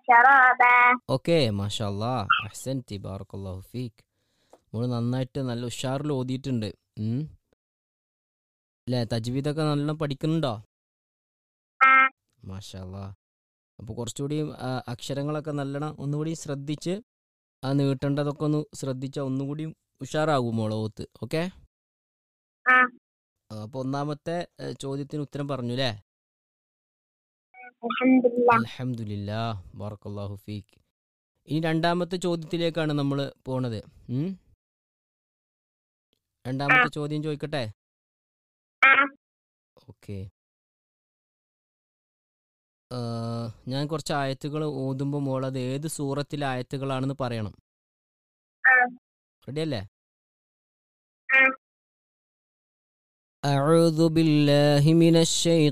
شرابا okay മാഷാല്ലാ അഹ്സൻതി ബാറക്കല്ലാഹു ഫീക്ക് മോള് നന്നായിട്ട് നല്ല ഉഷാറിൽ ഓതിയിട്ടുണ്ട് ഉം. അല്ലേ തജ്വീദൊക്കെ നല്ലോണം പഠിക്കുന്നുണ്ടോ آه മാഷാല്ലാ അപ്പോൾ കുറച്ചുകൂടി ആ, അക്ഷരങ്ങളൊക്കെ നല്ലോണം ഒന്നുകൂടി ശ്രദ്ധിച്ച് ആ നീട്ടേണ്ടതൊക്കെ ഒന്ന് ശ്രദ്ധിച്ചാൽ ഒന്നുകൂടി ഉഷാറാകും മോളെ ഓത്ത് ഓക്കെ آه അപ്പോൾ ഒന്നാമത്തെ ഏ, ചോദ്യത്തിന് ഉത്തരം പറഞ്ഞു അല്ലേ الحمد لله അൽഹംദുലില്ലാ ബാറക്കല്ലാഹു ഫീക്ക് ഇനി രണ്ടാമത്തെ ചോദ്യത്തിലേക്കാണ് നമ്മൾ പോണത് ഉം? രണ്ടാമത്തെ ചോദ്യം ചോദിക്കട്ടെ آه ഓക്കെ ഞാൻ കുറച്ച് ആയത്തുകൾ ഓതുമ്പോൾ മോൾ അത് ഏത് സൂറത്തിലെ ആയത്തുകളാണെന്ന് പറയണം آه റെഡി അല്ലേ آه أعوذ بالله من الشيطان